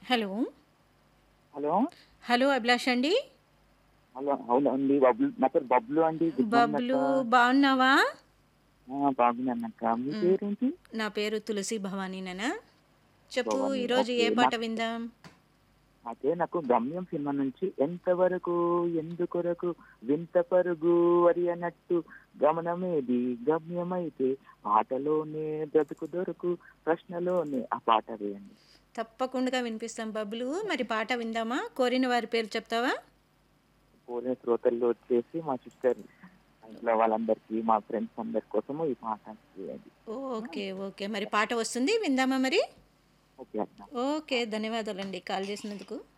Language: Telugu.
హలో హలో హలో అభిలాష్ అండి హలో అవునండి బబ్లు నా పేరు బబ్లు అండి గుడ్ మార్నింగ్ బబ్లు అక్క బాగున్నావా ఆ, బాగున్నాను అక్క మీ మ్, పేరేంటి నా పేరు తులసి భవానీననా చెప్పు భవాని ఈరోజు ఓకే ఏ పాట నాకు విందాం అదే నాకు గమ్యం సినిమా నుంచి ఎంతవరకు ఎందుకొరకు వింత పరుగు వరి అన్నట్టు గమనమేది గమ్యమైతే ఆటలోనే బ్రతుకు దొరకు ప్రశ్నలోనే ఆ పాట వేయండి తప్పకుండా వినిపిస్తాం బబ్లు మరి పాట విందామా కోరిన వారి పేరు చెప్తావా పూర్ణ శ్రోతల్లో వచ్చేసి మా సిస్టర్ ఇంట్లో వాళ్ళందరికీ మా ఫ్రెండ్స్ అందరి కోసము ఈ పాట వేయండి ఓకే ఓకే మరి పాట వస్తుంది విందామా మరి ఓకే అక్క ఓకే ధన్యవాదాలండి కాల్ చేసినందుకు